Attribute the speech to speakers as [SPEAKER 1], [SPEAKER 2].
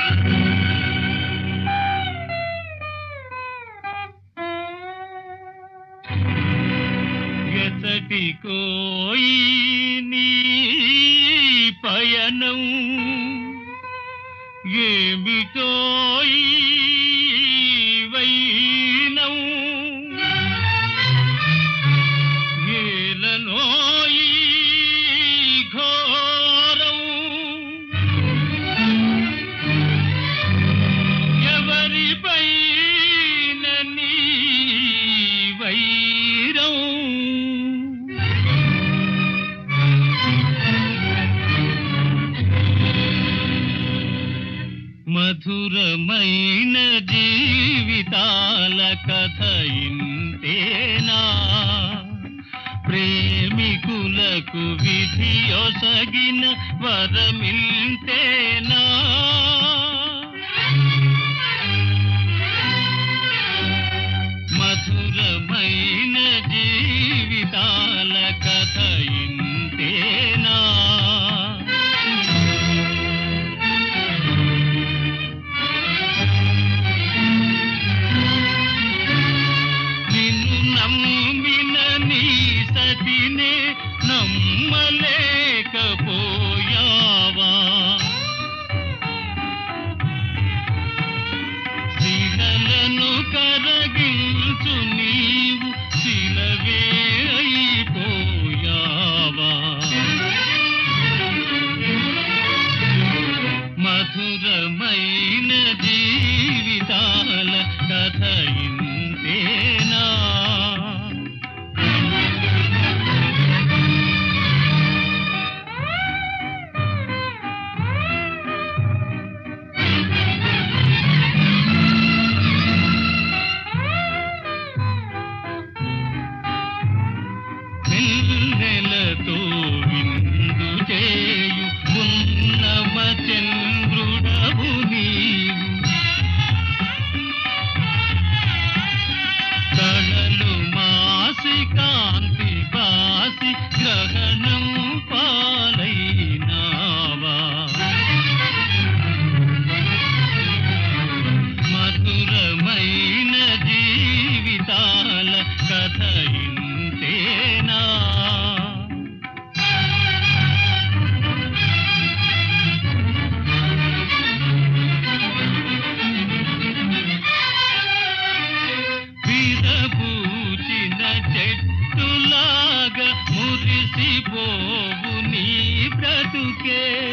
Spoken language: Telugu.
[SPEAKER 1] ఎతటికోయి నీ పయనం ఏమిటోయి వైనం ఏలనోయి ఘోరం ఎవరిపైన నీ వైరం మధురమైన జీవితాల కథ ఇంతేనా ప్రేమికులకు విధి ఒసగిన వరమింతేనా మధురమైన జీవితాల కథ ఇంతేనా నిన్ను నమ్మిన నీ సతినే నమ్మలేకపోయావా శిలలను కరగించు నీవు శిలవే అయిపోయావా మధురమైన జీవితాల కథ ఇంతేనా వెన్నెలతో విందు చేయు ఉన్నమ చంద్రుడవు నీవు కళలు మాసి కాంతి బాసి గ్రహణం పాలైనావా మధురమైన జీవితాల కథ ఇంతేనా విరబూచిన చెట్టులాగా మురిసిపోవు నీ బ్రతుకే